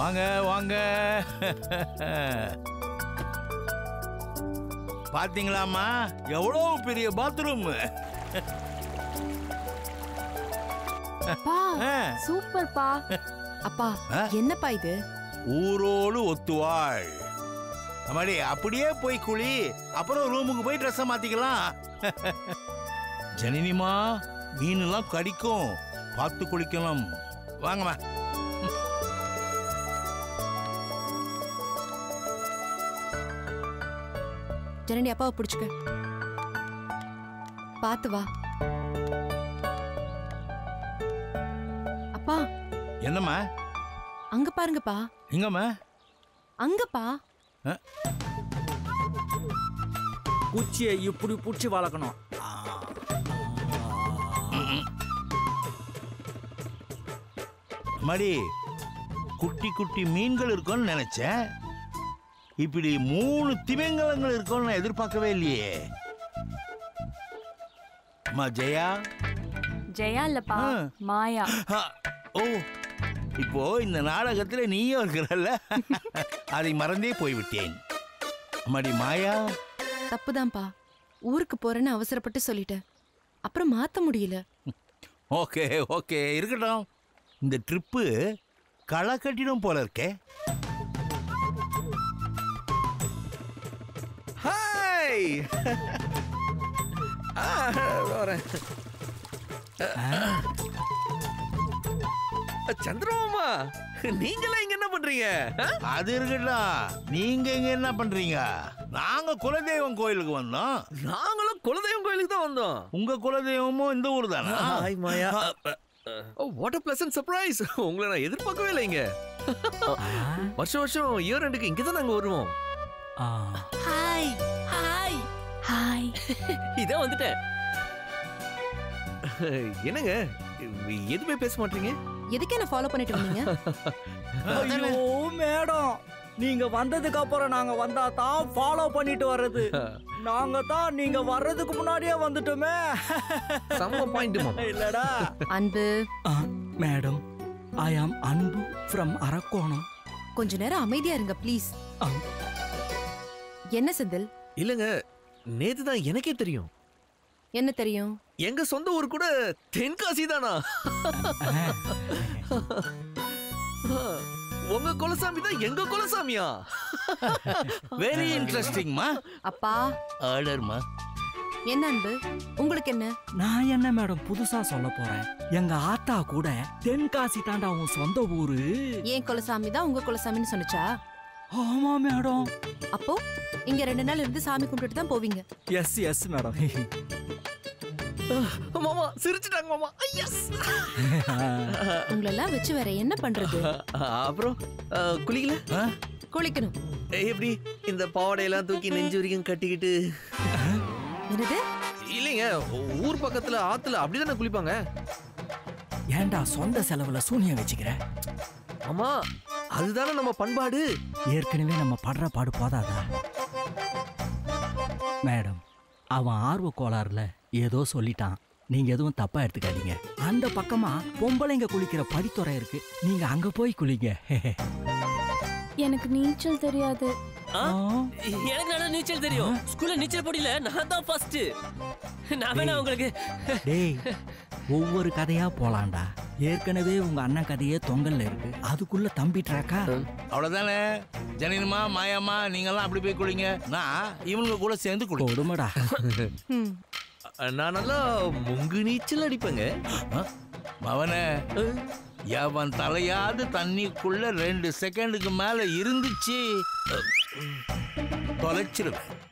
வாங்க வாங்க பாத்தீங்களாம்மா எவ்வளோ பெரிய பாத்ரூம் அப்பா சூப்பர்ப்பா அப்பா ஆ? என்னப்பா இது ஊரோடு ஒத்துவாள் அம்மாடி அப்படியே போய் குளி அப்புறம் ரூமுக்கு போய் ட்ரெஸ்ஸை மாத்திக்கலாம் ஜனனிமா மீனெல்லாம் கடிக்கும் பார்த்து குளிக்கலாம் வாங்கம்மா ஜனனி அப்பாவை பிடிச்சுக்க பாத்து வா அப்பா என்னம்மா அங்க பாருங்கப்பா எங்கம்மா அங்கப்பா குச்சியை இப்படி புடிச்சு வளர்க்கணும் மடி குட்டி குட்டி மீன்கள் இருக்கும்னு நினைச்சேன் இப்படி மூணு திமிங்கலங்கள் இருக்கும்னு நான் எதிர்பார்க்கவே இல்லையே அம்மா ஜெயா ஜெயா இல்லப்பா ஆ. மாயா ஆ, ஓ இப்போ இந்த நாடகத்துல நீயும் இருக்கிறல்ல அதை மறந்தே போய்விட்டேன் அம்மாடி மாயா தப்புதான்ப்பா ஊருக்கு போறேன்னு அவசரப்பட்டு சொல்லிட்டேன் அப்புறம் மாத்த முடியல ஓகே ஓகே இருக்கட்டும் இந்த ட்ரிப்பு களை கட்டிடும் போல இருக்கே ஹாய் ஆ, வரேன் சந்திரமாமா நீங்களா இங்க என்ன பண்றீங்க ஆ? அது இருக்கட்டும் நீங்க இங்க என்ன பண்றீங்க நாங்க குலதெய்வம் கோயிலுக்கு வந்தோம் நாங்களும் குலதெய்வம் கோயிலுக்கு தான் வந்தோம் உங்க குலதெய்வமும் இந்த ஊர் தானா hi Maya what a pleasant surprise உங்களை நான் எதிர்பார்க்கவே இல்லைங்க வருஷம் வருஷம் இயர் ரெண்டுக்கு இங்க தான் நாங்க வருவோம் ஹாய் ஹாய் ஹாய் இதான் வந்துட்டேன் என்னங்க எதுவுமே பேச மாட்டீங்க எதுக்கு என்ன ஃபாலோ பண்ணிட்டு வந்தீங்க ஐயோ மேடம் நீங்க வந்ததுக்கு அப்புறம் நாங்க வந்தா தான் ஃபாலோ பண்ணிட்டு வர்றது நாங்க தான் நீங்க வர்றதுக்கு முன்னாடியே வந்துட்டோமே செம்ம பாயிண்ட் மாமா இல்லடா அன்பு மேடம் ஐ ஆம் அன்பு ஃப்ரம் அரக்கோணம் கொஞ்ச நேரம் அமைதியா இருங்க ப்ளீஸ் ஆ. என்ன செந்தில் இல்லங்க நேத்து தான் எனக்கே தெரியும் என்ன தெரியும் எங்க சொந்த ஊர் கூட தென்காசி தானா உங்க குலசாமி தான் எங்க குலசாமியா வெரி இன்ட்ரெஸ்டிங்மா அப்பா ஆர்டர்மா என்ன அன்பு உங்களுக்கு என்ன நான் என்ன மேடம் புதுசா சொல்ல போறேன் எங்க ஆத்தா கூட தென்காசி தாண்டா உன் சொந்த ஊரு ஏன் குலசாமி தான் உங்க குலசாமின்னு சொன்னுச்சா ஆமா மேடம் அப்போ இங்க ரெண்டு நாள் இருந்து சாமி கும்பிட்டுட்டு தான் போவீங்க எஸ் எஸ் மேடம் மாமா சிரிச்சிட்டாங்க மாமா எஸ் உங்களெல்லாம் வச்சு வேற என்ன பண்றது அப்புறம் அஹ், குளிக்கல குளிக்கணும் ஏய், எப்படி இந்த பாவாடையெல்லாம் தூக்கி நெஞ்சு வரைக்கும் கட்டிக்கிட்டு என்னது இல்லைங்க ஊர் பக்கத்துல ஆத்துல அப்படிதானே குளிப்பாங்க ஏன்டா சொந்த செலவுல சூனியம் வச்சுக்கிற ஆமா அதுதானே நம்ம பண்பாடு ஏற்கனவே நம்ம படுற பாடு போதாதா மேடம் அவன் ஆர்வ கோளாறுல ஏதோ சொல்லிட்டான் நீங்க எதுவும் தப்பா எடுத்துக்காதீங்க அந்த பக்கமா பொம்பளைங்க குளிக்கிற படித்துறை இருக்கு நீங்க அங்க போய் குளிங்க எனக்கு நீச்சல் தெரியாது ஆ? எனக்கு நல்லா நீச்சல் தெரியும் ஸ்கூல்ல நீச்சல் போட்டியில நான் தான் ஃபர்ஸ்ட் நான் வேணா உங்களுக்கு டேய் ஒவ்வொரு கதையா போலாம்டா ஏற்கனவே உங்க அண்ணன் கதையே தொங்கல்ல இருக்கு அதுக்குள்ள தம்பி ட்ராக்கா அவ்வளவுதானே ஜனனிமா மாயாமா நீங்கெல்லாம் அப்படி போய் குளிங்க நான் இவனுங்க கூட சேர்ந்து குளி கொடுமடா ம். நான் நல்லா முங்கு நீச்சல் அடிப்பேங்க மவனே எவன் தலையாவது தண்ணிக்குள்ள ரெண்டு செகண்டுக்கு மேல இருந்துச்சு தொலைச்சிருவேன்